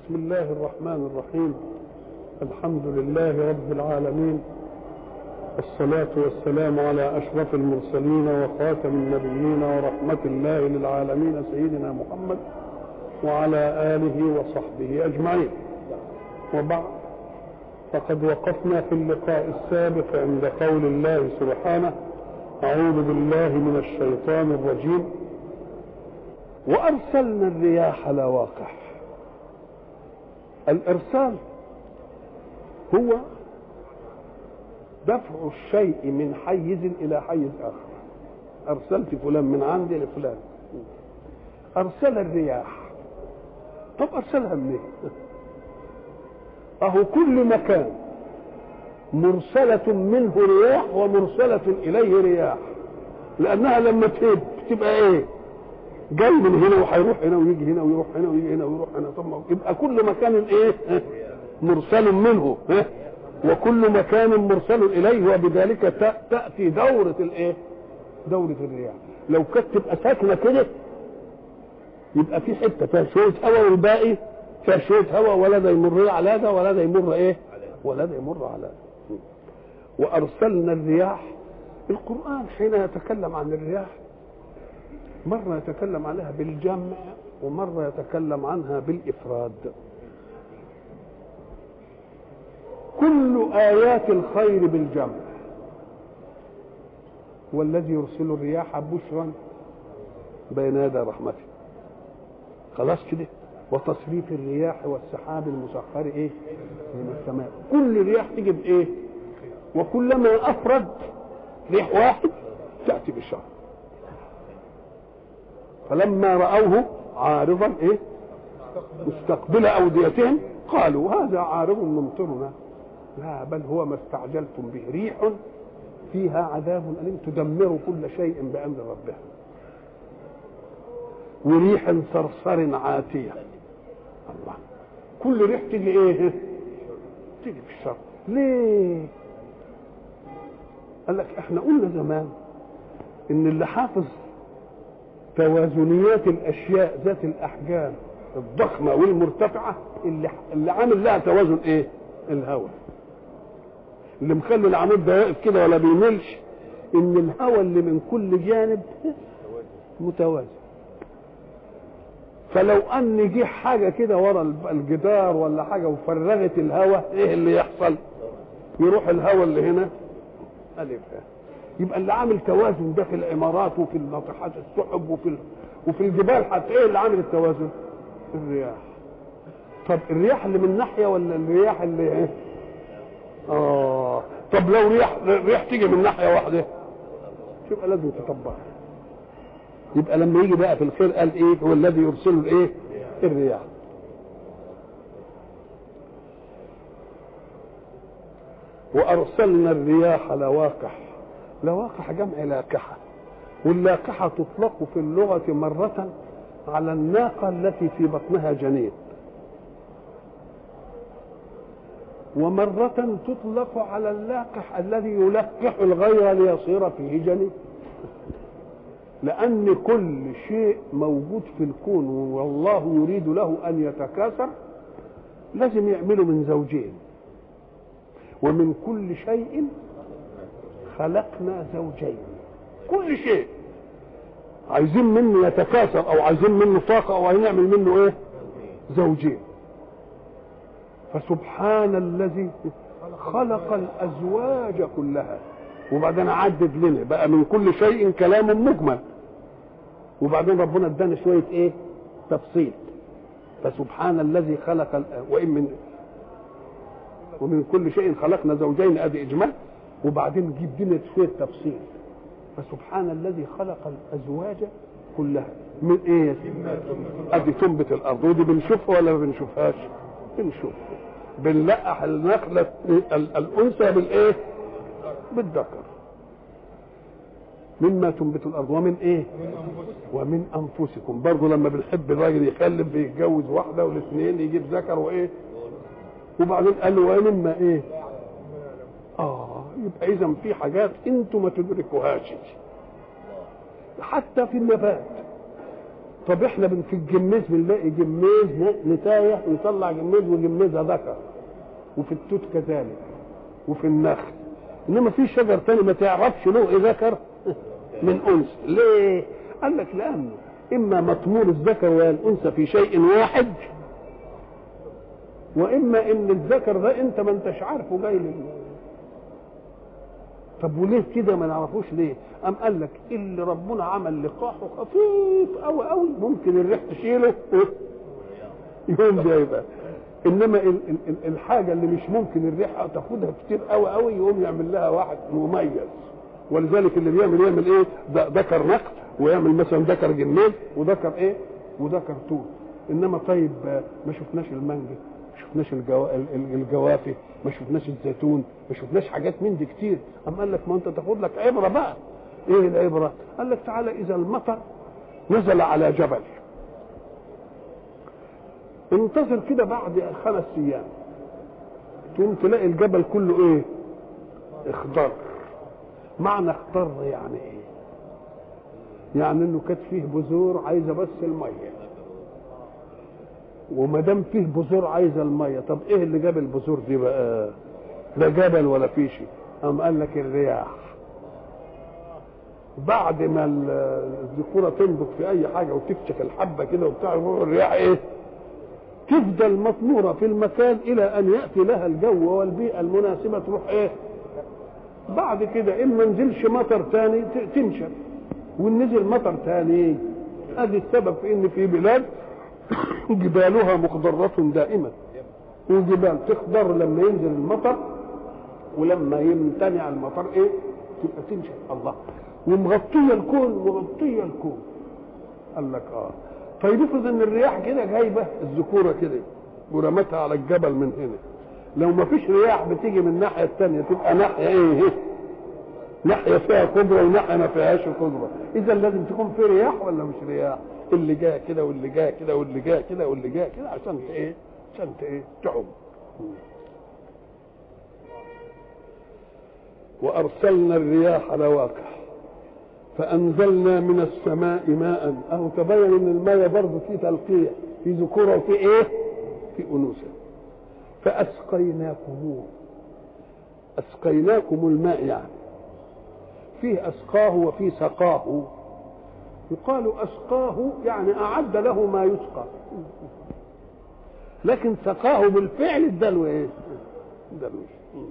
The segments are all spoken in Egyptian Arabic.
بسم الله الرحمن الرحيم الحمد لله رب العالمين والصلاة والسلام على أشرف المرسلين وخاتم النبيين ورحمة الله للعالمين سيدنا محمد وعلى آله وصحبه أجمعين وبعد فقد وقفنا في اللقاء السابق عند قول الله سبحانه أعوذ بالله من الشيطان الرجيم وأرسلنا الرياح لواقح الإرسال هو دفع الشيء من حيز إلى حيز آخر أرسلت فلان من عندي لفلان أرسل الرياح طب أرسلها منين؟ أهو كل مكان مرسلة منه رياح ومرسلة إليه رياح لأنها لما تهب تبقى إيه؟ جاي من هنا وهيروح هنا ويجي هنا ويروح هنا ويجي هنا ويروح هنا طب يبقى كل مكان ايه مرسل منه وكل مكان مرسل اليه وبذلك تاتي دوره الايه دوره الرياح لو كانت تبقى ساكنه كده يبقى في حته فيها شويه هواء والباقي فيها شويه هواء ولا ده يمر على ده ولا ده يمر ايه ولا ده يمر على ده وارسلنا الرياح القران حين يتكلم عن الرياح مرة يتكلم عنها بالجمع ومرة يتكلم عنها بالإفراد كل آيات الخير بالجمع والذي يرسل الرياح بشرا بين يدي رحمته خلاص كده وتصريف الرياح والسحاب المسخر ايه من السماء كل رياح تيجي بايه وكلما افرد ريح واحد تاتي بالشر فلما رأوه عارضا ايه مستقبل أوديتهم قالوا هذا عارض ممطرنا لا بل هو ما استعجلتم به ريح فيها عذاب أليم تدمر كل شيء بأمر ربها وريح صرصر عاتية الله كل ريح تيجي ايه تيجي في الشر ليه قال لك احنا قلنا زمان ان اللي حافظ توازنيات الاشياء ذات الاحجام الضخمه والمرتفعه اللي اللي عامل لها توازن ايه؟ الهواء. اللي مخلي العمود ده واقف كده ولا بيملش ان الهواء اللي من كل جانب متوازن. فلو ان جه حاجه كده ورا الجدار ولا حاجه وفرغت الهواء ايه اللي يحصل؟ يروح الهواء اللي هنا الف يبقى اللي عامل توازن ده في العمارات وفي ناطحات السحب وفي وفي الجبال حتى ايه اللي عامل التوازن؟ الرياح. طب الرياح اللي من ناحيه ولا الرياح اللي ايه؟ اه طب لو رياح رياح تيجي من ناحيه واحده يبقى لازم تطبق يبقى لما يجي بقى في الخير قال ايه؟ هو الذي يرسل الايه؟ الرياح. وارسلنا الرياح لواقح لواقح جمع لاقحة واللاقحة تطلق في اللغة مرة على الناقة التي في بطنها جنين ومرة تطلق على اللاقح الذي يلقح الغير ليصير فيه جنين لأن كل شيء موجود في الكون والله يريد له أن يتكاثر لازم يعمله من زوجين ومن كل شيء خلقنا زوجين كل شيء عايزين منه يتكاثر او عايزين منه طاقة او هنعمل منه ايه زوجين فسبحان الذي خلق الازواج كلها وبعدين عدد لنا بقى من كل شيء كلام مجمل وبعدين ربنا ادانا شويه ايه تفصيل فسبحان الذي خلق وان من ومن كل شيء خلقنا زوجين ادي اجمال وبعدين جيب لنا شويه تفصيل فسبحان الذي خلق الازواج كلها من ايه ادي تنبت الارض ودي بنشوفها ولا ما بنشوفهاش بنشوف بنلقح النخله الانثى بالايه بالذكر مما تنبت الارض ومن ايه ومن انفسكم برضه لما بنحب الراجل يخلف بيتجوز واحده والاثنين يجيب ذكر وايه وبعدين قال له ومما ايه اه يبقى اذا في حاجات انتم ما تدركوهاش حتى في النبات طب احنا بن- في الجميز بنلاقي جميز نتايه ويطلع جميز وجميزها ذكر وفي التوت كذلك وفي النخل انما في شجر تاني ما تعرفش له ايه ذكر من انثى ليه قال لك لانه اما مطمور الذكر والانثى في شيء واحد واما ان الذكر ده انت ما انتش عارفه جاي من طب وليه كده ما نعرفوش ليه قام قال لك اللي ربنا عمل لقاحه خفيف قوي قوي ممكن الريح تشيله يقوم ده يبقى انما ال- ال- ال- الحاجه اللي مش ممكن الريح تاخدها كتير قوي قوي يقوم يعمل لها واحد مميز ولذلك اللي بيعمل يعمل ايه ده ذكر نقد ويعمل مثلا ذكر جنين وذكر ايه وذكر توت انما طيب آه، ما شفناش المانجا ما شفناش الجو... ال- ال- الجوافه ما شفناش الزيتون ما شفناش حاجات من دي كتير اما قال لك ما انت تاخد لك عبره بقى ايه العبره قال لك تعالى اذا المطر نزل على جبل انتظر كده بعد خمس ايام تقوم تلاقي الجبل كله ايه اخضر معنى اخضر يعني ايه يعني انه كانت فيه بذور عايزه بس الميه وما دام فيه بذور عايزه الميه طب ايه اللي جاب البذور دي بقى لا جبل ولا في شيء قام قال لك الرياح بعد ما ال- الذكوره تنبت في اي حاجه وتكشف الحبه كده وبتاع يروح الرياح ايه تفضل مطموره في المكان الى ان ياتي لها الجو والبيئه المناسبه تروح ايه بعد كده ان ما نزلش مطر تاني ت- تنشف وان نزل مطر تاني ادي السبب في ان في بلاد جبالها مخضرة دائما وجبال تخضر لما ينزل المطر ولما يمتنع المطر ايه تبقى تنشف الله ومغطية الكون مغطية الكون قال لك اه طيب افرض ان الرياح كده جايبه الذكوره كده ورمتها على الجبل من هنا لو ما فيش رياح بتيجي من الناحيه الثانيه تبقى ناحيه ايه هي ناحيه فيها قدره وناحيه ما فيهاش قدره اذا لازم تكون في رياح ولا مش رياح اللي جاء كده واللي جاء كده واللي جاء كده واللي جاء كده عشان ت- ايه عشان ت- ايه تعم وارسلنا الرياح لواقح فانزلنا من السماء ماء اهو تبين ان الماء برضه فيه تلقيح في ذكوره وفي ايه في انوثه فاسقيناكموه اسقيناكم الماء يعني فيه اسقاه وفيه سقاه يقال اسقاه يعني اعد له ما يسقى لكن سقاه بالفعل الدلو ايه الدلو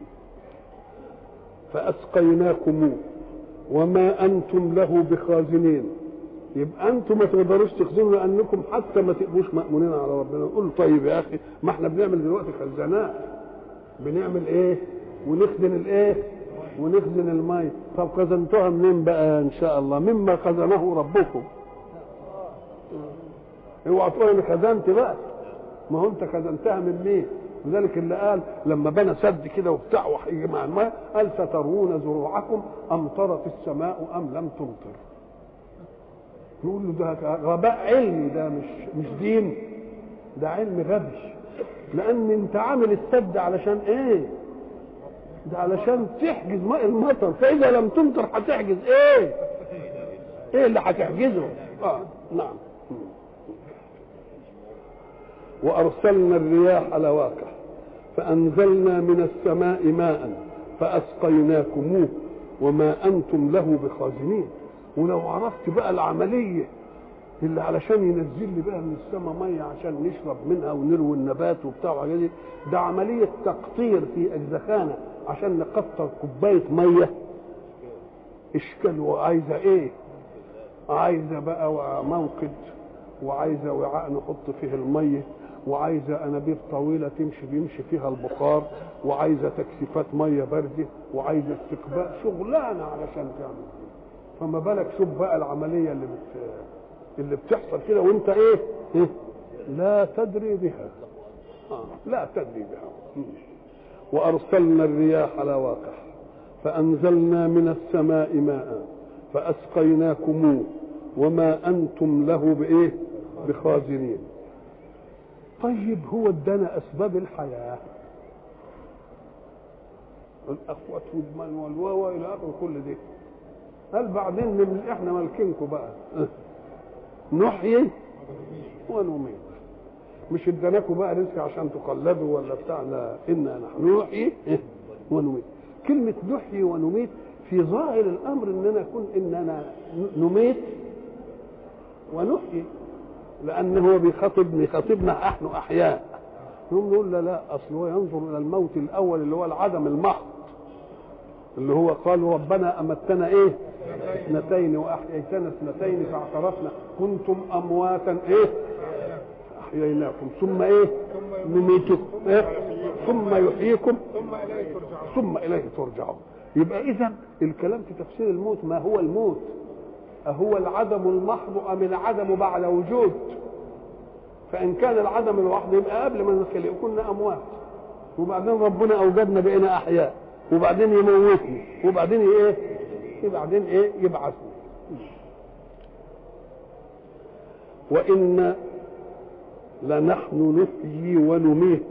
فاسقيناكموه وما انتم له بخازنين يبقى انتم ما تقدروش تخزنوا لانكم حتى ما تبقوش مامونين على ربنا نقول طيب يا اخي ما احنا بنعمل دلوقتي خزانات بنعمل ايه ونخزن الايه ونخزن الماء طب خزنتوها منين بقى ان شاء الله مما خزنه ربكم اوعى تقول انا خزنت بقى ما هو انت خزنتها من مين لذلك اللي قال لما بنى سد كده وبتاع وهيجي مع الماء قال سترون زروعكم امطرت السماء ام لم تمطر يقول له ده غباء علمي ده مش مش دين ده علم غبي لان انت عامل السد علشان ايه ده علشان تحجز ماء المطر فاذا لم تمطر هتحجز ايه ايه اللي هتحجزه اه نعم وارسلنا الرياح لواقح فانزلنا من السماء ماء فاسقيناكموه وما انتم له بخازنين ولو عرفت بقى العمليه اللي علشان ينزل لي بقى من السماء ميه عشان نشرب منها ونروي النبات وبتاع وحاجات دي ده عمليه تقطير في اجزخانه عشان نقطر كوبايه ميه اشكال وعايزه ايه عايزه بقى موقد وعايزه وعاء نحط فيه الميه وعايزه انابيب طويله تمشي بيمشي فيها البخار وعايزه تكثيفات ميه بارده وعايزه استقبال شغلانه علشان تعمل دي. فما بالك شوف بقى العمليه اللي بت... اللي بتحصل كده وانت ايه, إيه؟ لا تدري بها آه. لا تدري بها وارسلنا الرياح لواقح فانزلنا من السماء ماء فاسقيناكموه وما انتم له بايه بخازنين طيب هو ادانا اسباب الحياه الاخوات والمال والواوا الى اخر كل ده قال بعدين من احنا مالكينكم بقى نحيي ونميت مش اداناكم بقى رزق عشان تقلدوا ولا بتاع لا انا نحن نحيي ونميت كلمه نحيي ونميت في ظاهر الامر اننا كن اننا نميت ونحيي لانه هو بيخاطب بيخاطبنا نحن احياء نقوم نقول لا لا اصل هو ينظر الى الموت الاول اللي هو العدم المحض اللي هو قالوا ربنا امتنا ايه اثنتين واحييتنا اثنتين فاعترفنا كنتم امواتا ايه احييناكم ثم ايه نميتكم إيه؟ ثم يحييكم ثم اليه ترجعون يبقى اذا الكلام في تفسير الموت ما هو الموت أهو العدم المحض أم العدم بعد وجود فإن كان العدم الوحد يبقى قبل ما نخلق كنا أموات وبعدين ربنا أوجدنا بقينا أحياء وبعدين يموتني وبعدين إيه وبعدين إيه يبعثني وإن لنحن نحيي ونميت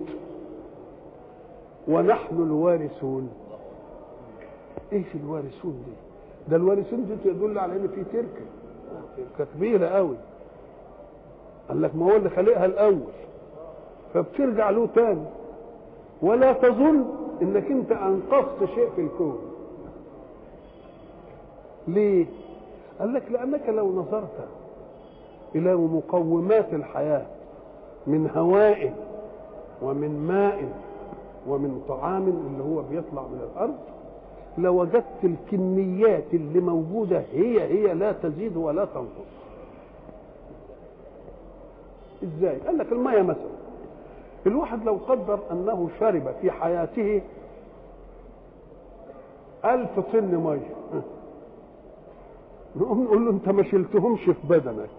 ونحن الوارثون ايش الوارثون دي ده الوارثون دي تدل على ان في تركه تركه كبيره قوي قال لك ما هو اللي خلقها الاول فبترجع له تاني ولا تظن انك انت انقذت شيء في الكون ليه قال لك لانك لو نظرت الى مقومات الحياه من هواء ومن ماء ومن طعام اللي هو بيطلع من الارض لوجدت الكميات اللي موجوده هي هي لا تزيد ولا تنقص ازاي قال لك الميه مثلا الواحد لو قدر انه شرب في حياته ألف طن ميه نقوم نقول له انت ما شلتهمش في بدنك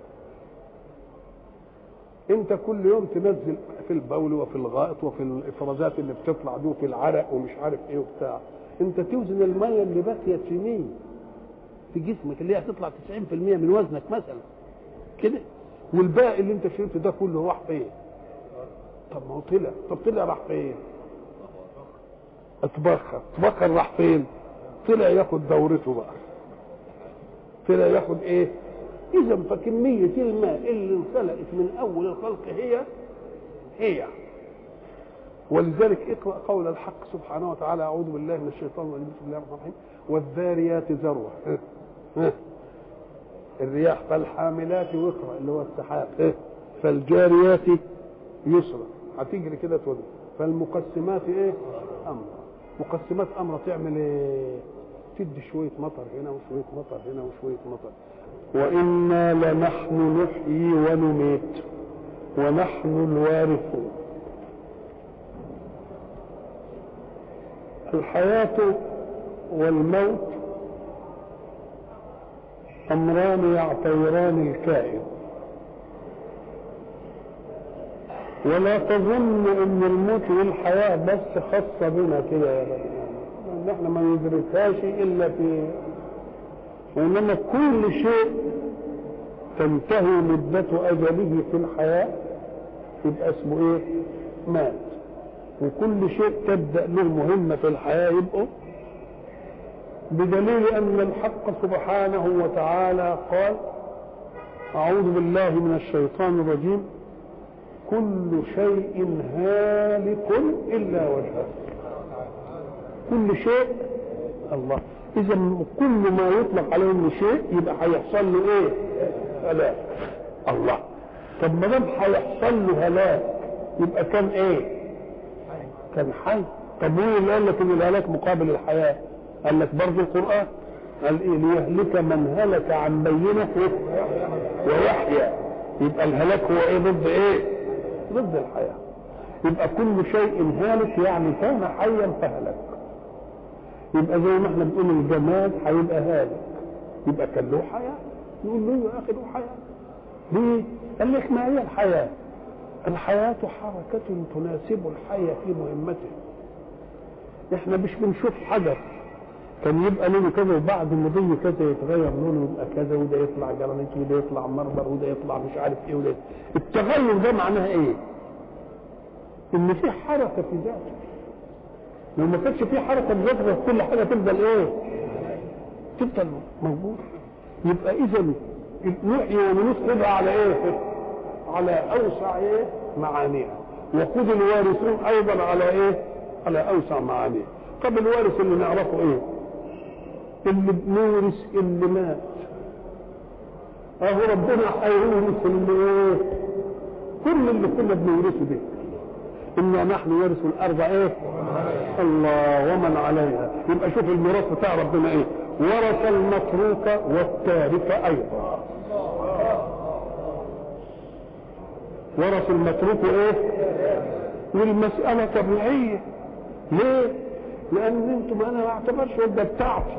انت كل يوم تنزل في البول وفي الغائط وفي الافرازات اللي بتطلع دي وفي العرق ومش عارف ايه وبتاع انت توزن الميه اللي باقيه سنين في جسمك اللي هي هتطلع 90% من وزنك مثلا كده والباقي اللي انت شربته ده كله راح فين؟ طب ما هو طلع طب طلع راح فين؟ اتبخر اتبخر راح فين؟ طلع ياخد دورته بقى طلع ياخد ايه؟ اذا فكميه الماء اللي انخلقت من اول الخلق هي هي ولذلك اقرا قول الحق سبحانه وتعالى اعوذ بالله من الشيطان الرجيم بسم الله الرحمن الرحيم والذاريات ذروه الرياح فالحاملات وقرا اللي هو السحاب فالجاريات يسرا هتجري كده تودي فالمقسمات ايه امرا مقسمات امرا تعمل ايه تدي شويه مطر هنا وشويه مطر هنا وشويه مطر وانا لنحن نحيي ونميت ونحن الوارثون الحياة والموت أمران يعتبران الكائن ولا تظن ان الموت والحياة بس خاصة بنا كده يا رب ان احنا ما ندركهاش الا في وانما كل شيء تنتهي مدة اجله في الحياة يبقى اسمه ايه مات وكل شيء تبدا له مهمه في الحياه يبقوا بدليل ان الحق سبحانه وتعالى قال اعوذ بالله من الشيطان الرجيم كل شيء هالك الا وجهه كل شيء الله اذا كل ما يطلق عليه انه شيء يبقى هيحصل له ايه هلاك الله طب ما دام هيحصل له هلاك يبقى كان ايه كان حي طب مين اللي قال لك ان الهلاك مقابل الحياه قال لك برضه القران قال ايه ليهلك من هلك عن بينه ويحيى يبقى الهلاك هو ايه ضد ايه ضد الحياه يبقى كل شيء هالك يعني كان حيا فهلك يبقى زي ما احنا بنقول الجماد هيبقى هالك يبقى كان له حياه نقول له يا اخي له حياه ليه؟ قال لك ما هي الحياه؟ الحياة حركة تناسب الحية في مهمته احنا مش بنشوف حجر كان يبقى لونه كذا وبعد مضي كذا يتغير لونه يبقى كذا وده يطلع جرانيت وده يطلع مرمر وده يطلع مش عارف ايه وده التغير ده معناها ايه؟ ان في حركة في ذاته لو ما كانش في حركة في ذاته كل حاجة تفضل ايه؟ تفضل موجودة يبقى اذا نحيي ونموت تبقى على ايه؟ على اوسع ايه معانيها وخذ الوارثون ايضا على ايه على اوسع معانيها طب الوارث اللي نعرفه ايه اللي بنورث اللي مات اهو ربنا هيورث اللي ايه كل اللي كنا بنورثه ده انا نحن نورث الارض ايه الله ومن عليها يبقى شوف الميراث بتاع ربنا ايه ورث المتروك والتارك ايضا ورث المتروك ايه والمسألة طبيعية ليه لان انتم انا ما اعتبرش ده بتاعتي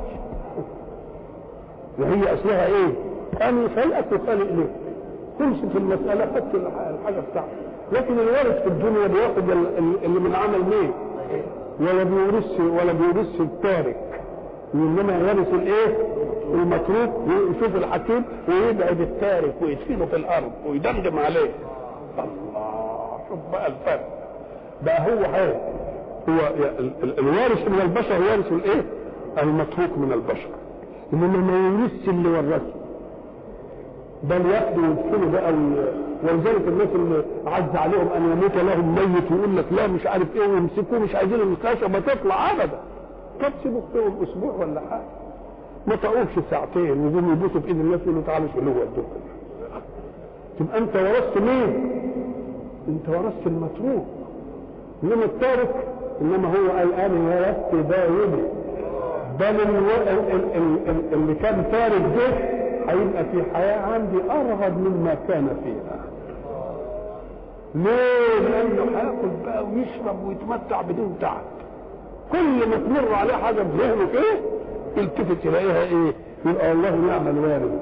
وهي اصلها ايه انا خلقك وخلق ليه تمشي في المسألة خدت الحاجة بتاعتك لكن الوارث في الدنيا بياخد اللي من عمل مين ولا بيورث ولا بيورث التارك وانما يورث الايه المتروك ويشوف الحكيم ويبعد التارك ويدفنه في الارض ويدمدم عليه الله شوف بقى الفرق بقى هو حي هو الوارث من البشر وارث الايه المتروك من البشر انما ما يورثش اللي ورثه بل ياخدوا ويدفنوا بقى ولذلك الناس اللي عز عليهم ان يموت لهم ميت ويقول لك لا مش عارف ايه ويمسكوه مش عايزين المستشفى ما تطلع ابدا طب سيبوا فيهم اسبوع ولا حاجه ما طقوش ساعتين ويقوموا يبوسوا بايد الناس يقولوا تعالوا شيلوه ودوه تبقى انت ورثت مين؟ انت ورثت المتروك انما التارك انما هو قال انا ورثت داود بل اللي كان تارك ده هيبقى في حياة عندي أرغب مما كان فيها ليه؟ لأنه هياكل بقى ويشرب ويتمتع بدون تعب كل ما تمر عليه حاجة في ذهنه كده يلتفت يلاقيها إيه؟ يبقى الله نعم الوارد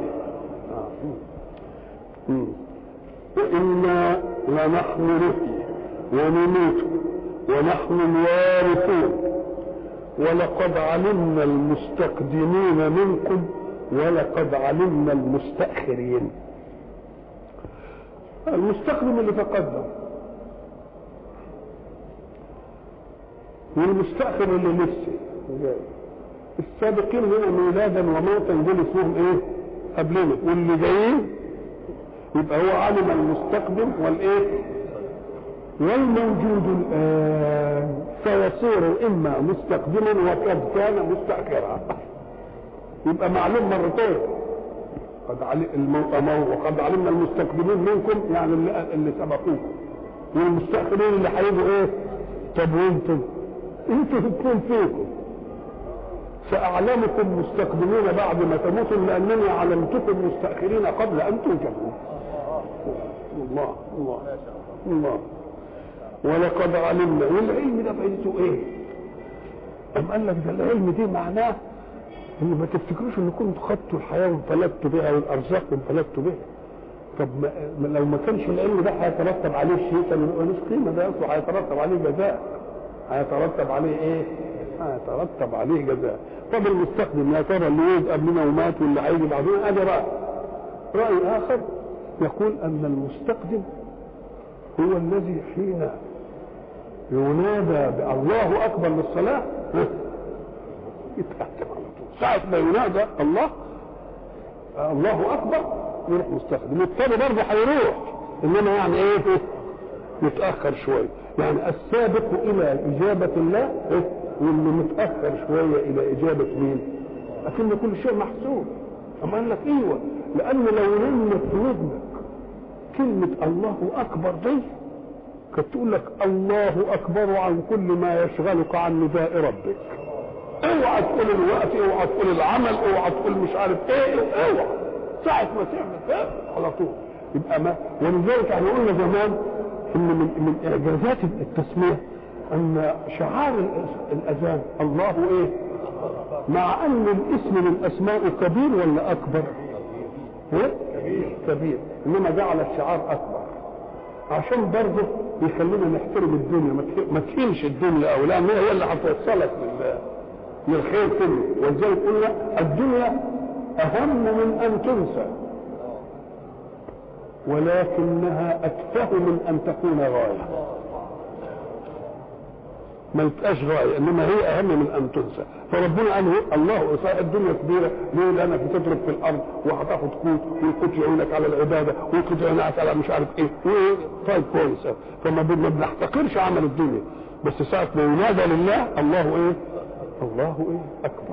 وإنا لنحن نحيي ونميت ونحن الوارثون ولقد علمنا المستقدمين منكم ولقد علمنا المستأخرين المستقدم اللي تقدم والمستأخر اللي لسه جاي السابقين هنا ميلادا وموتا دول اسمهم ايه قبلنا واللي جايين يبقى هو علم المستقدم والايه والموجود الان سيصير اما مستقدما وقد كان مستأخرا يبقى معلوم مرتين قد علم وقد علمنا المستقدمين منكم يعني اللي, اللي سبقوكم والمستأخرين اللي هيجوا ايه طب وانتم انتوا تكون فيكم سأعلمكم مستقدمين بعد ما تموتوا لأنني علمتكم مستأخرين قبل أن توجدوا الله الله الله ولقد علمنا والعلم ده فايدته ايه؟ أم قال لك ده العلم دي معناه ان ما تفتكروش ان كنتوا خدتوا الحياه وانفلتوا بها والارزاق وانفلتوا بها طب ما لو ما كانش العلم ده هيترتب عليه شيء كان يبقى ملوش قيمه ده اصله هيترتب عليه جزاء هيترتب عليه ايه؟ هيترتب عليه جزاء طب المستخدم يا ترى اللي ولد قبلنا ومات واللي هيجي بعدنا ادي راي راي اخر يقول ان المستقدم هو الذي حين ينادى بالله اكبر للصلاه يتقدم على طول ساعة ما ينادى الله الله أكبر يروح مستخدم الثاني برضه هيروح إنما يعني إيه يتأخر شوية يعني السابق إلى إجابة الله إيه؟ واللي متأخر شوية إلى إجابة مين؟ لكن كل شيء محسوب أما قال لك أيوه لأن لو رنت في ودنك كلمة الله أكبر دي كانت تقول لك الله أكبر عن كل ما يشغلك عن نداء ربك اوعى تقول الوقت اوعى تقول العمل اوعى تقول مش عارف ايه اوعى ساعة ما تعمل ايه على طول يبقى ما ولذلك احنا قلنا زمان ان من من اعجازات التسميه ان شعار الاذان الله ايه مع ان الاسم من اسماء كبير ولا اكبر ايه كبير كبير انما جعل الشعار اكبر عشان برضه يخلينا نحترم الدنيا ما تهينش الدنيا او لان هي اللي هتوصلك لله للخير كله ولذلك قلنا الدنيا اهم من ان تنسى ولكنها اتفه من ان تكون غايه ما يبقاش غايه انما هي اهم من ان تنسى فربنا قال هو الله صحيح الدنيا كبيره ليه لانك بتترك في الارض وهتاخد قوت ويقوت يعينك على العباده ويقوت يعينك على مش عارف ايه طيب كويس فما ما بنحتقرش عمل الدنيا بس ساعه ما ينادى لله الله ايه الله ايه اكبر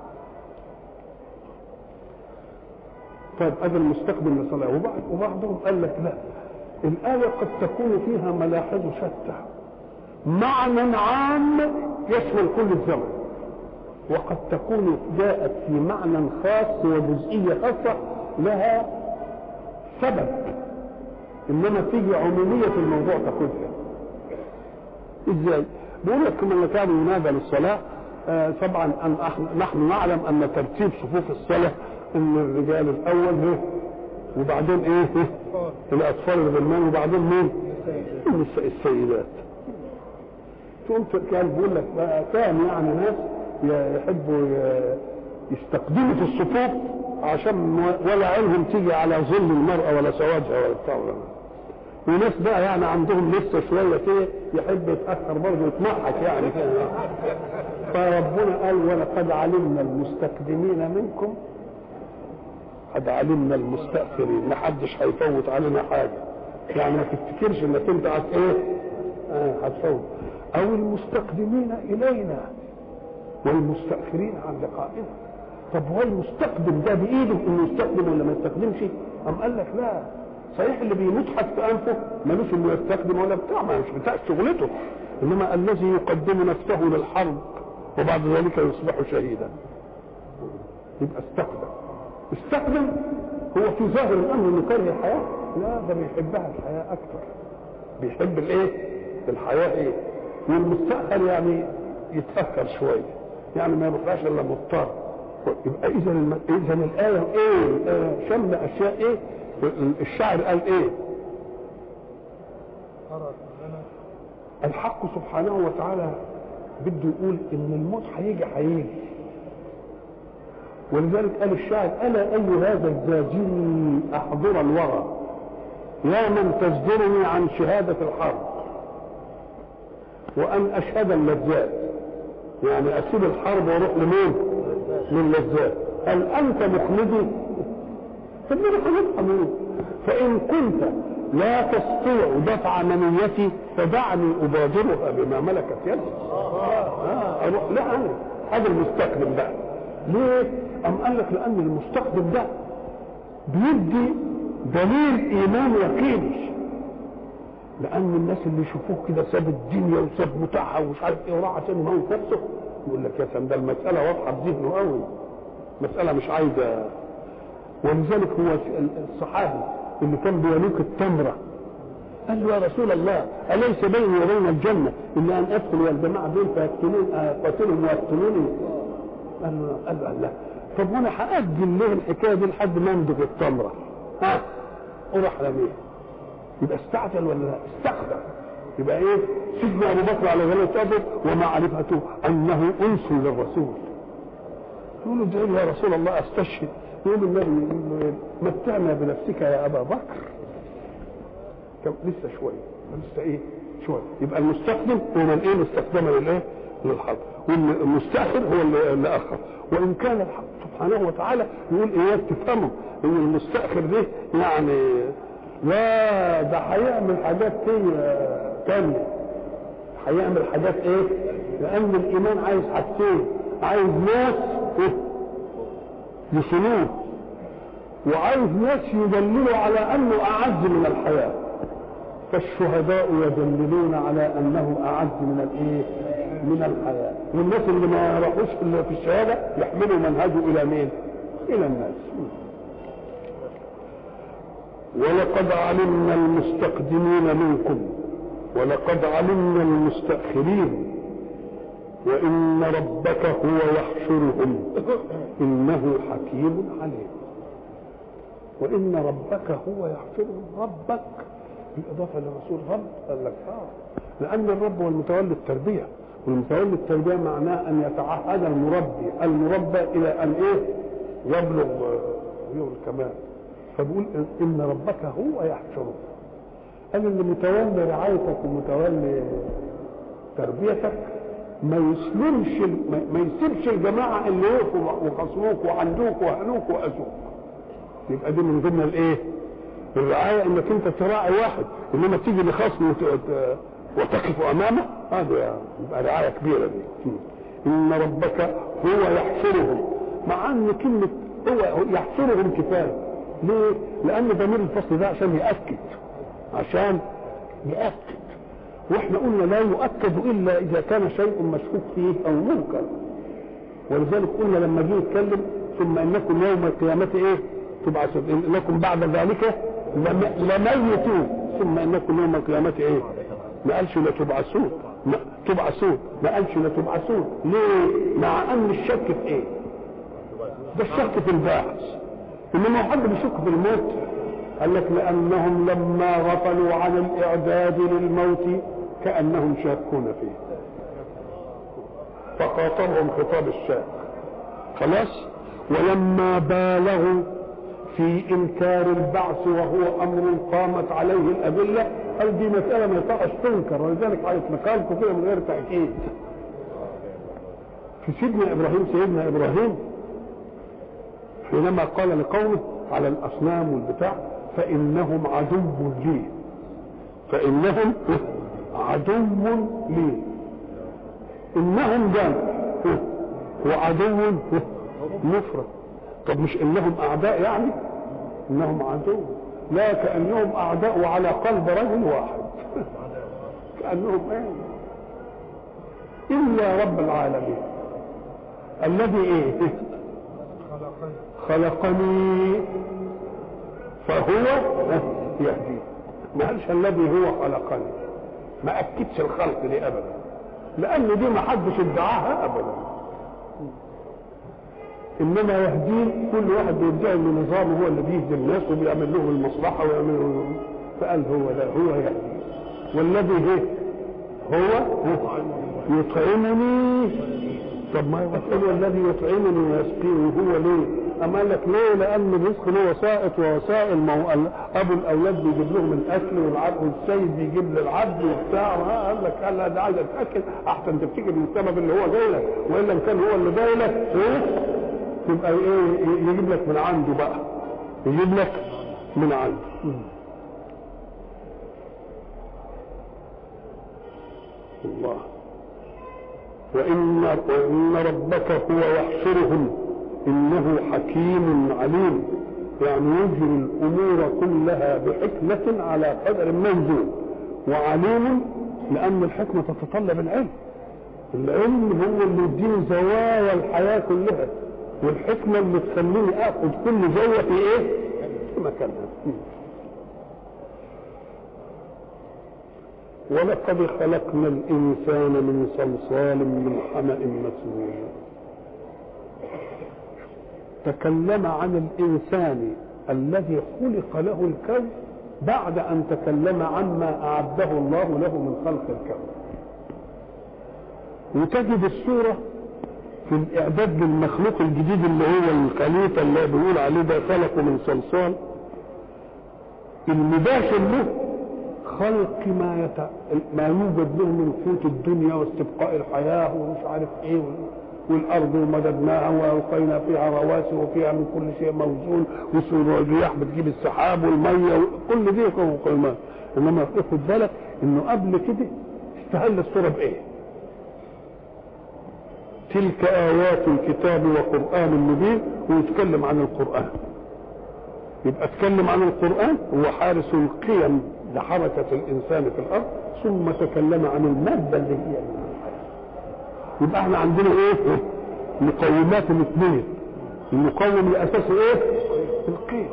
طيب هذا المستقبل للصلاه وبعض وبعضهم قال لك لا الايه قد تكون فيها ملاحظ شتى معنى عام يشمل كل الزمن وقد تكون جاءت في معنى خاص وجزئية خاصة لها سبب إنما تيجي عمومية الموضوع تاخدها إزاي؟ بيقول لك كما كان ينادى للصلاة آه طبعا أن نحن نعلم أن ترتيب صفوف الصلاة إن الرجال الأول هو وبعدين إيه؟ الأطفال الغلمان وبعدين مين؟ السيدات تقوم كان بيقول لك كان يعني ناس يحبوا يستقدموا في الصفوف عشان ولا عينهم تيجي على ظل المرأة ولا سوادها ولا بتاع وناس بقى يعني عندهم لسه شوية كده يحب يتأخر برضه يتمحك يعني كده فربنا قال ولقد علمنا المستقدمين منكم قد علمنا المستأخرين محدش هيفوت علينا حاجة يعني ما تفتكرش انك انت هت ايه آه هتفوت او المستقدمين الينا والمستاخرين عن لقائنا طب هو المستقدم ده بايده انه يستخدم ولا ما يستخدمش ام قال لك لا صحيح اللي بيموت في انفه ملوش انه يستخدم ولا بتاع ما مش بتاع شغلته انما الذي يقدم نفسه للحرب وبعد ذلك يصبح شهيدا يبقى استخدم استخدم هو في ظاهر الامر انه كاره الحياه لا ده بيحبها الحياه اكثر بيحب الايه الحياه ايه والمستأخر يعني يتأخر شوية يعني ما يروحلاش إلا مضطر يبقى إذا الم... إذا الآية إيه؟ الآية شمل أشياء إيه؟ الشاعر قال إيه؟ الحق سبحانه وتعالى بده يقول إن الموت هيجي هيجي ولذلك قال الشاعر ألا أي هذا الزاجري أحضر الورى يا من تزجرني عن شهادة الحرب وان اشهد اللذات يعني اسيب الحرب واروح لمين للذات هل انت مخلدي طب ما انا مين فان كنت لا تستطيع دفع منيتي فدعني ابادرها بما ملكت يدي آه اروح لا انا هذا المستخدم بقى ليه ام قال لك لان المستخدم ده بيدي دليل ايمان يقيني لان الناس اللي يشوفوه كده ساب الدنيا وساب متاعها ومش عارف ايه وراح عشان يموت نفسه يقول لك يا سلام ده المساله واضحه في ذهنه قوي مساله مش عايزه ولذلك هو الصحابي اللي كان بيملك التمره قال له يا رسول الله اليس بيني وبين الجنه الا ان ادخل والجماعه دول فيقتلون قاتلهم ويقتلوني قال له قال له لا طب وانا هاجل ليه الحكايه دي لحد ما امضغ التمره ها وراح رميه يبقى استعجل ولا لا استخدم يبقى ايه سيدنا ابو بكر على غلاء ابد ومعرفته انه انس للرسول يقول له ادعي يا رسول الله استشهد يقول النبي يقول له ايه متعنا بنفسك يا ابا بكر كم لسه شويه لسه ايه شويه يبقى المستخدم هو من ايه استخدم للايه للحرب والمستاخر هو اللي, اللي اخر وان كان الحق سبحانه وتعالى يقول اياك تفهموا ان المستاخر ده يعني لا ده هيعمل حاجات تانية هيعمل حاجات ايه لان الايمان عايز حاجتين عايز ناس إيه؟ يصلوه وعايز ناس يدللوا على انه اعز من الحياه فالشهداء يدللون على انه اعز من الايه من الحياه والناس اللي ما راحوش في الشهاده يحملوا منهجه الى مين الى الناس ولقد علمنا المستقدمين منكم ولقد علمنا المستأخرين وإن ربك هو يحشرهم إنه حكيم عليم وإن ربك هو يحشرهم ربك بالإضافة لرسول رب قال لك آه لأن الرب هو المتولي التربية والمتولي التربية معناه أن يتعهد المربي المربى إلى أن إيه يبلغ يوم الكمال فبيقول ان ربك هو يحشرك قال اللي متولي رعايتك ومتولي تربيتك ما يسلمش ما- ما يسيبش الجماعه اللي وقفوا وخصموك وعندوك وهنوك واذوك يبقى دي من ضمن الايه؟ الرعايه انك انت تراعي واحد انما تيجي لخصم وت- وت- وتقف امامه هذا يبقى رعايه كبيره دي ان ربك هو يحشرهم مع ان كلمه هو يحشرهم كفايه ليه؟ لان ضمير الفصل ده عشان ياكد عشان ياكد واحنا قلنا لا يؤكد الا اذا كان شيء مشكوك فيه او منكر ولذلك قلنا لما جه يتكلم ثم انكم يوم القيامه ايه تبعثون انكم بعد ذلك لم- لميتون ثم انكم يوم القيامه ايه ما قالش لتبعثون ما تبعثون ما قالش لتبعثون ليه مع ان الشك في ايه ده الشك في الباعث انما حد بيشك في الموت قال لك لانهم لما غفلوا عن الاعداد للموت كانهم شاكون فيه فخاطبهم خطاب الشاك خلاص ولما بالغوا في انكار البعث وهو امر قامت عليه الادله قال دي مساله ما ينفعش تنكر ولذلك هيتنقل لكم كده من غير تاكيد في سيدنا ابراهيم سيدنا ابراهيم حينما قال لقومه على الاصنام والبتاع فانهم عدو لي فانهم عدو لي انهم جمع وعدو مفرد طب مش انهم اعداء يعني انهم عدو لا كانهم اعداء وعلى قلب رجل واحد كانهم ايه الا رب العالمين الذي ايه خلقني فهو يهدي ما قالش الذي هو خلقني ما اكدش الخلق دي ابدا لان دي ما حدش ادعاها ابدا انما يهدين كل واحد بيدعي ان نظامه هو اللي بيهدي الناس وبيعمل لهم المصلحه ويعمل لهم فقال هو لا هو يهدي والذي هي هو يطعمني طب ما هو تقول الذي يطعمني ويسقيني هو ليه؟ أما قال لك ليه؟ لأن الرزق له وسائط ووسائل ما هو أبو الأولاد بيجيب لهم الأكل والعبد والسيد بيجيب للعبد وبتاع ها قال لك قال لا ده عايز أتأكل أحسن تفتكر من السبب اللي هو جاي لك وإلا كان هو اللي جاي لك إيه؟ تبقى إيه يجيب لك من عنده بقى يجيب لك من عنده الله وإن وإن ربك هو يحشرهم إنه حكيم عليم يعني يجري الأمور كلها بحكمة على قدر موزون وعليم لأن الحكمة تتطلب العلم العلم هو اللي يديني زوايا الحياة كلها والحكمة اللي تخليني آخذ كل زاوية في إيه؟ في مكانها ولقد خلقنا الإنسان من صلصال من حمأ مسنون تكلم عن الإنسان الذي خلق له الكون بعد أن تكلم عما أعده الله له من خلق الكون وتجد السورة في الإعداد للمخلوق الجديد اللي هو الخليفة اللي بيقول عليه ده خلقه من صلصال المباشر له خلق ما يت... ما يوجد له من قوت الدنيا واستبقاء الحياه ومش عارف ايه وال... والارض ومددناها والقينا فيها رواسي وفيها من كل شيء موزون والرياح بتجيب السحاب والميه وكل دي قيمات انما خد بالك انه قبل كده استهل الصوره بايه؟ تلك ايات الكتاب وقران مبين ويتكلم عن القران يبقى اتكلم عن القران هو حارس القيم لحركة الإنسان في الأرض ثم تكلم عن المادة اللي هي يبقى احنا عندنا ايه؟ مقومات الاثنين المقوم الأساسي ايه؟ القيم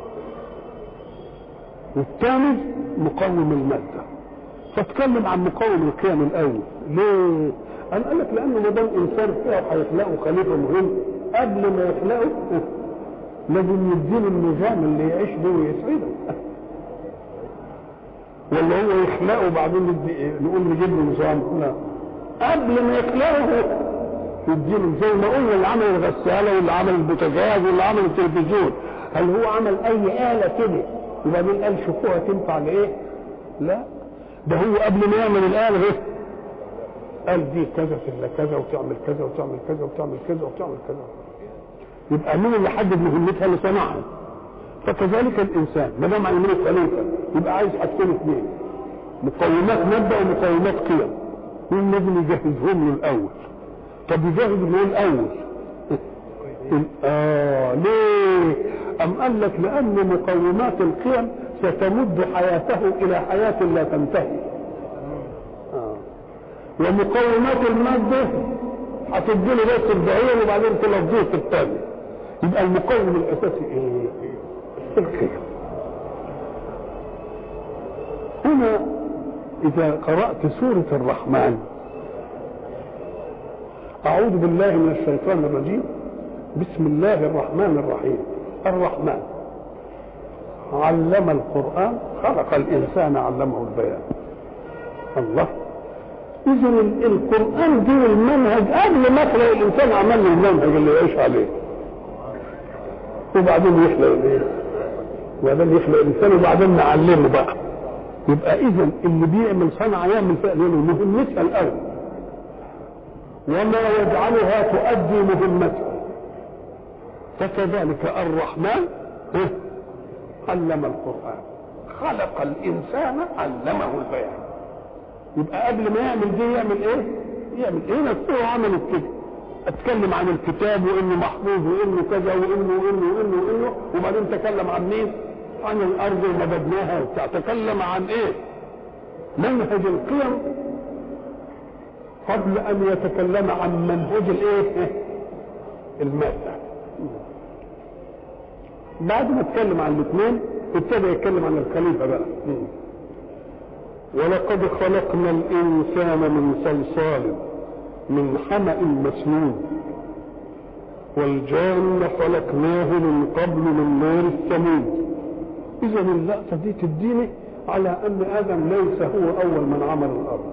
والثاني مقوم المادة فتكلم عن مقوم القيم الأول ليه؟ قال قال لك لأنه ما دام إنسان فيها هيخلقه خليفة مهم قبل ما يخلقه لازم يديله النظام اللي يعيش به ويسعده ولا هو يخلقه بعدين نقول نجيب له نظام لا قبل ما يخلقه يديله زي ما قلنا اللي عمل الغساله واللي عمل البوتاجاز واللي عمل التلفزيون هل هو عمل اي اله كده وبعدين قال شوفوها تنفع لايه؟ لا ده هو قبل ما يعمل الاله ايه؟ قال دي كذا تلا كذا وتعمل كذا وتعمل كذا وتعمل كذا وتعمل كذا يبقى مين اللي حدد مهمتها اللي صنعها فكذلك الانسان ما دام عمله خليفه يبقى عايز حاجتين اثنين مقومات ماده ومقومات قيم مين لازم يجهزهم له الاول طب يجهز له الاول اه ليه ام قال لك لان مقومات القيم ستمد حياته الى حياه لا تنتهي آه. ومقومات الماده هتديله بس الدعيه وبعدين تلفظيه في الثاني يبقى المقوم الاساسي ايه القيم هنا اذا قرات سوره الرحمن اعوذ بالله من الشيطان الرجيم بسم الله الرحمن الرحيم الرحمن علم القرآن خلق الإنسان علمه البيان الله إذا القرآن دي المنهج قبل ما يخلق الإنسان عمل له المنهج اللي يعيش عليه وبعدين يخلق الإيه؟ وبعدين يخلق الإنسان وبعدين نعلمه بقى يبقى إذا اللي بيعمل صنعة يعمل فعل مهمتها الأول وما يجعلها تؤدي مهمتها فكذلك الرحمن علم القرآن خلق الإنسان علمه البيان يبقى قبل ما يعمل دي يعمل ايه؟ يعمل ايه نفسه عملت كده اتكلم عن الكتاب وانه محفوظ وانه كذا وانه وانه وانه وانه وبعدين تكلم عن مين؟ عن الارض ومددناها وبتاع تكلم عن ايه؟ منهج القيم قبل ان يتكلم عن منهج الايه؟ المادة بعد ما اتكلم عن الاثنين ابتدى يتكلم عن الخليفة بقى ولقد خلقنا الإنسان من صلصال من حمأ مسنون والجان خلقناه من قبل من نار السموم إذا اللقطة دي تديني على أن آدم ليس هو أول من عمل الأرض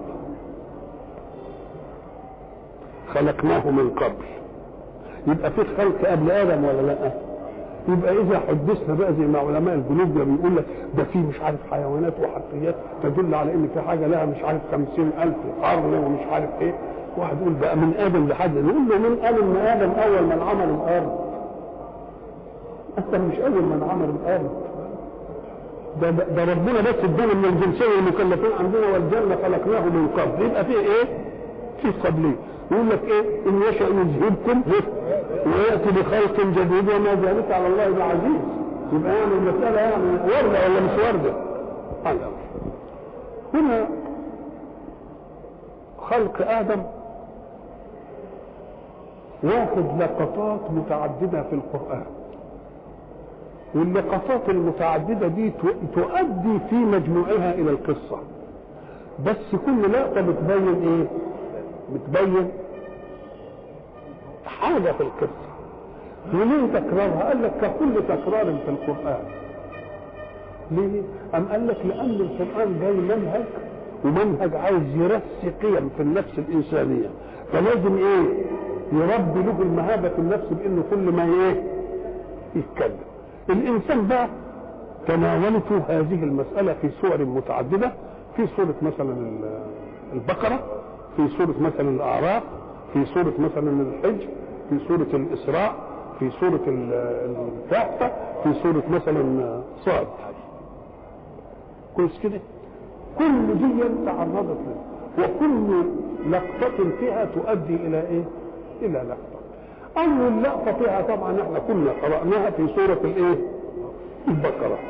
خلقناه من قبل يبقى في خلق قبل ادم ولا لا يبقى اذا حدثنا بقى زي ما علماء الجنوب بيقول لك ده في مش عارف حيوانات وحقيات تدل على ان في حاجه لها مش عارف خمسين الف قرن ومش عارف ايه واحد يقول بقى من ادم لحد نقول له من قال ان ادم اول من عمل الارض انت مش اول من عمل الارض ده, ده ربنا بس ادانا من الجنسيه المكلفين عندنا والجنه خلقناه من قبل يبقى في ايه؟ في قبليه يقول لك ايه ان يشاء يذهبكم وياتي بخلق جديد وما ذلك على الله بعزيز يبقى يعني المساله يعني ورده ولا مش ورده؟ هنا خلق ادم واخد لقطات متعدده في القران واللقطات المتعدده دي تؤدي في مجموعها الى القصه بس كل لقطه بتبين ايه؟ بتبين حاجة في القصة وليه تكرارها؟ قال لك ككل تكرار في القرآن ليه؟ أم قال لك لأن القرآن جاي منهج ومنهج عايز يرسي قيم في النفس الإنسانية فلازم إيه؟ يربي له المهابة في النفس بإنه كل ما إيه؟ يتكلم الإنسان بقى تناولته هذه المسألة في صور متعددة في صورة مثلا البقرة في سورة مثلا الأعراف في سورة مثلا الحج في سورة الإسراء في سورة الكهف في سورة مثلا صاد كويس كده كل دي تعرضت له وكل لقطة فيها تؤدي إلى إيه؟ إلى لقطة أول لقطة فيها طبعا احنا كنا قرأناها في سورة الإيه؟ البقرة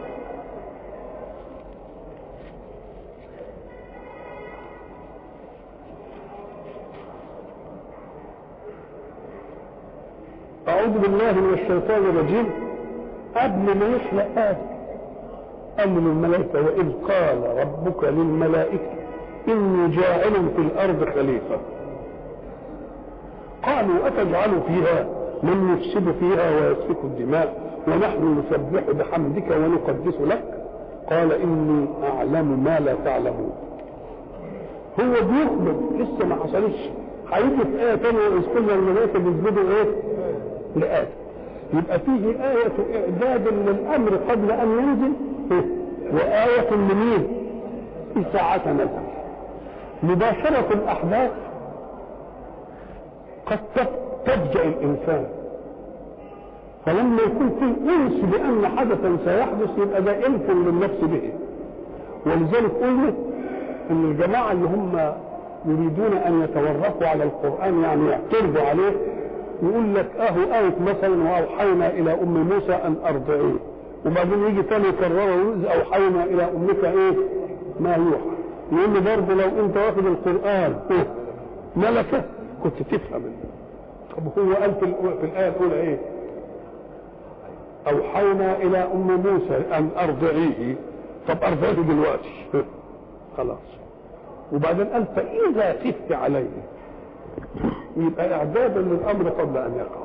أعوذ بالله من الشيطان الرجيم قبل ما يخلق آدم قال للملائكة وإذ قال ربك للملائكة إني جاعل في الأرض خليفة قالوا أتجعل فيها من يفسد فيها ويسفك الدماء ونحن نسبح بحمدك ونقدس لك قال إني أعلم ما لا تعلمون هو بيخبر لسه ما حصلش هيجي في آية تانية إذ قلنا الملائكة بيسجدوا إيه؟ لآدم يبقى فيه آية إعداد للأمر قبل أن ينزل وآية لمين؟ في ساعة نزل مباشرة الأحداث قد تفجأ الإنسان فلما يكون في أنس بأن حدثا سيحدث يبقى ده ألف للنفس به ولذلك قلنا ان الجماعه اللي هم يريدون ان يتورطوا على القران يعني يعترضوا عليه يقول لك اهو ايه مثلا واوحينا الى ام موسى ان ارضعيه وبعدين يجي تاني يكرره ويقول اوحينا الى امك ايه ما يوحى يقول له برضه لو انت واخد القران ملكه كنت تفهم طب هو قال في, في الايه الاولى ايه اوحينا الى ام موسى ان ارضعيه طب ارضعيه دلوقتي خلاص وبعدين قال فإذا خفت عليه يبقى إعدادا للأمر قبل أن يقع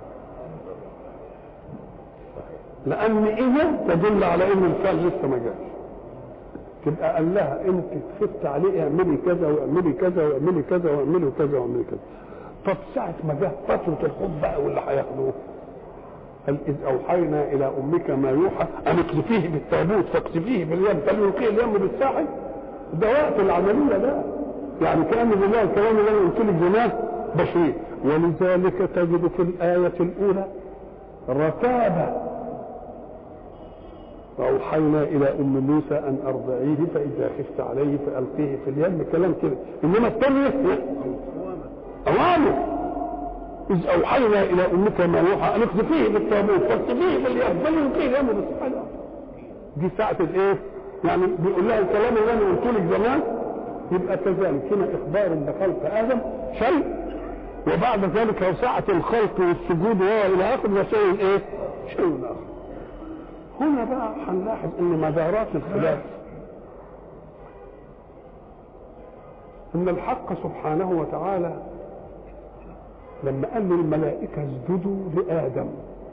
لأن إذا تدل على إن الفعل لسه ما جاش تبقى قال لها أنت خفت عليه اعملي كذا واعملي كذا واعملي كذا واعملي كذا واعملي كذا طب ساعة ما جه فترة الخوف بقى واللي هياخدوه قال إذ أوحينا إلى أمك ما يوحى أن اقذفيه بالتابوت فاقذفيه باليم فليلقيه اليم بالساحل ده وقت العمليه ده يعني كان بالله الكلام اللي انا قلت لك زمان بشير ولذلك تجد في الايه الاولى رتابه فاوحينا الى ام موسى ان ارضعيه فاذا خفت عليه فالقيه في اليم كلام كده انما الثانيه اوامر إذ أوحينا إلى أمك ما يوحى أن اقذفيه بالتابوت فاقذفيه باليم بل يلقيه اليم بالسحاب دي ساعة الإيه؟ يعني بيقول لها الكلام اللي انا قلت لك زمان يبقى كذلك هنا اخبار بخلق ادم شيء وبعد ذلك لو ساعة الخلق والسجود والى اخره ده شيء ايه؟ شيء اخر. هنا بقى هنلاحظ ان مدارات الخلاف ان الحق سبحانه وتعالى لما قال للملائكة اسجدوا لآدم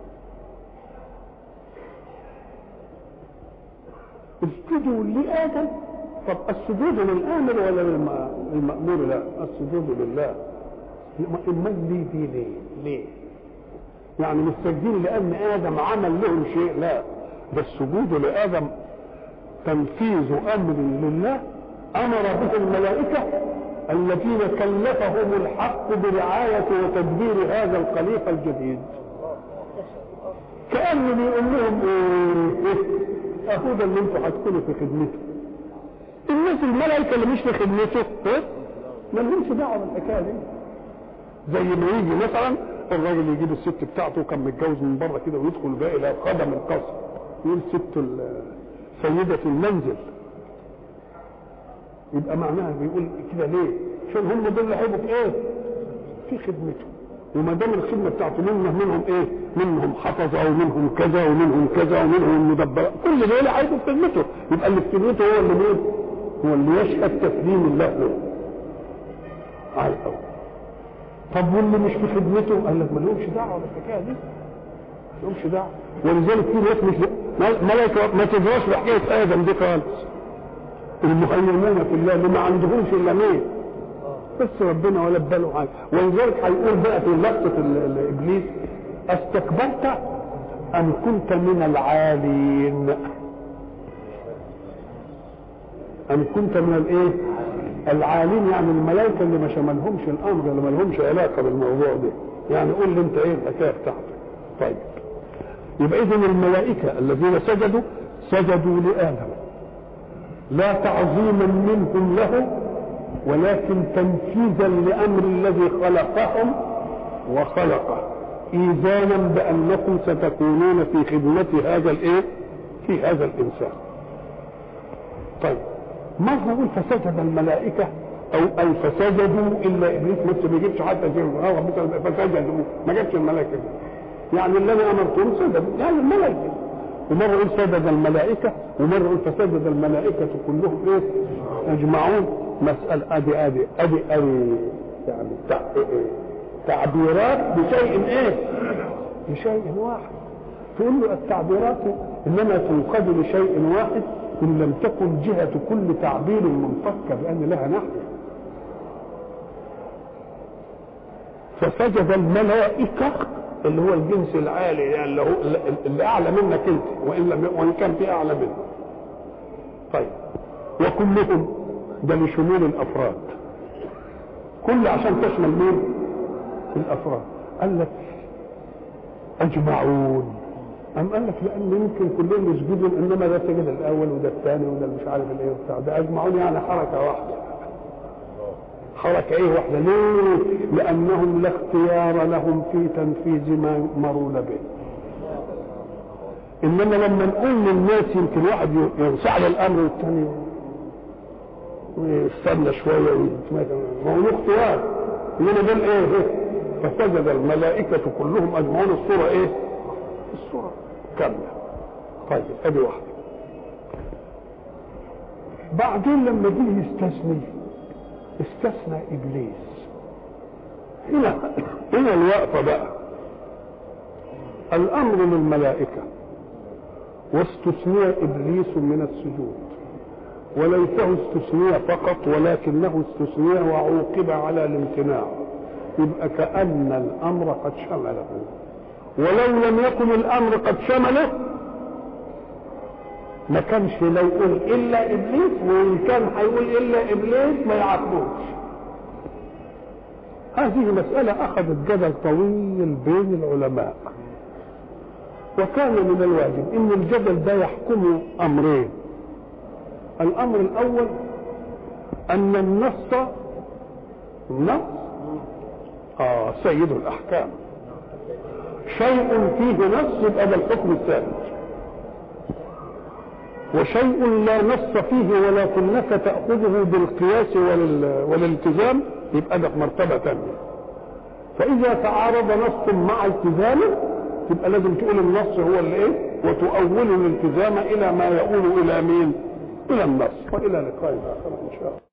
اسجدوا لآدم طب السجود للآمر ولا للمأمور لا السجود لله امال ليه دي ليه ليه يعني مش ساجدين لأن آدم عمل لهم شيء لا ده السجود لآدم تنفيذ أمر لله أمر به الملائكة الذين كلفهم الحق برعاية وتدبير هذا الخليفة الجديد كأنه بيقول لهم إيه, إيه اهو ده اللي انتوا هتكونوا في خدمته الناس الملائكه اللي مش في خدمته ما لهمش دعوه بالحكايه دي زي ما يجي مثلا الراجل يجيب الست بتاعته كان متجوز من بره كده ويدخل بقى الى قدم القصر يقول ست سيدة المنزل يبقى معناها بيقول كده ليه؟ عشان هم دول اللي هيبقوا في ايه؟ في خدمته وما دام الخدمه بتاعته منهم منهم ايه؟ منهم حفظه ومنهم كذا ومنهم كذا ومنهم مدبر كل دول هيبقوا في خدمته يبقى اللي في خدمته هو اللي مين؟ هو اللي يشهد تسليم الله له. على الاول. طب واللي مش في خدمته قال لك ما لهمش دعوه بالحكايه دي. ما لهمش دعوه ولذلك في ناس مش ملائكه ما تدراش بحكايه ادم دي خالص. المهيمون في الله اللي ما عندهمش الا مين؟ بس ربنا ولا باله حاجه ولذلك هيقول بقى في لقطه ابليس استكبرت ام كنت من العالين ام كنت من الايه العالين يعني الملائكه اللي ما شملهمش الامر اللي ما لهمش علاقه بالموضوع ده يعني قول لي انت ايه الحكايه بتاعتك طيب يبقى اذا الملائكه الذين سجدوا سجدوا لادم لا تعظيما منهم له ولكن تنفيذا لامر الذي خلقهم وخلقه ايذانا بانكم ستكونون في خدمه هذا الايه في هذا الانسان طيب مرة يقول فسجد الملائكة أو أي فسجدوا إلا إبليس لسه ما يجيبش حتى زي ربك فسجدوا ما جابش الملائكة دي يعني اللي أنا أمرتهم سجدوا يعني الملائكة ومرة يقول سجد الملائكة ومرة يقول فسجد الملائكة كلهم إيه أجمعون مسألة أدي أدي أدي أدي يعني تعبيرات بشيء إيه بشيء واحد تقول له التعبيرات إنما تنقاد لشيء واحد إن لم تكن جهة كل تعبير منفكة بأن لها نحو فسجد الملائكة اللي هو الجنس العالي يعني اللي, هو اللي أعلى منك أنت وإن, لم وإن كان في أعلى منك طيب وكلهم ده لشمول الأفراد كل عشان تشمل مين؟ الافراد قال لك اجمعون أم قال لك لأن يمكن كلهم يسجدوا إنما ده سجد الأول وده الثاني وده مش عارف الإيه وبتاع ده أجمعون يعني حركة واحدة حركة إيه واحدة ليه؟ لأنهم لا اختيار لهم في تنفيذ ما مروا به إنما لما نقول للناس يمكن واحد ينصاع للأمر والثاني ويستنى شوية ويتمكن ما هو له اختيار إنما دول إيه؟ فسجد الملائكة كلهم أجمعون الصورة إيه؟ الصورة كاملة طيب ادي واحدة بعدين لما جه يستثني استثنى ابليس هنا هنا الوقفة بقى الامر للملائكة واستثني ابليس من السجود وليته استثني فقط ولكنه استثني وعوقب على الامتناع يبقى كأن الامر قد شمله ولو لم يكن الامر قد شمله ما كانش لو يقول الا ابليس وان كان هيقول الا ابليس ما يعاقبوش هذه مسألة أخذت جدل طويل بين العلماء وكان من الواجب أن الجدل ده يحكم أمرين الأمر الأول أن النص النص آه سيد الأحكام شيء فيه نص يبقى ده الحكم الثابت وشيء لا نص فيه ولكنك تأخذه بالقياس والالتزام يبقى ده مرتبة ثانية فإذا تعارض نص مع التزامه يبقى لازم تقول النص هو اللي ايه وتؤول الالتزام إلى ما يؤول إلى مين إلى النص وإلى لقاء آخر إن شاء الله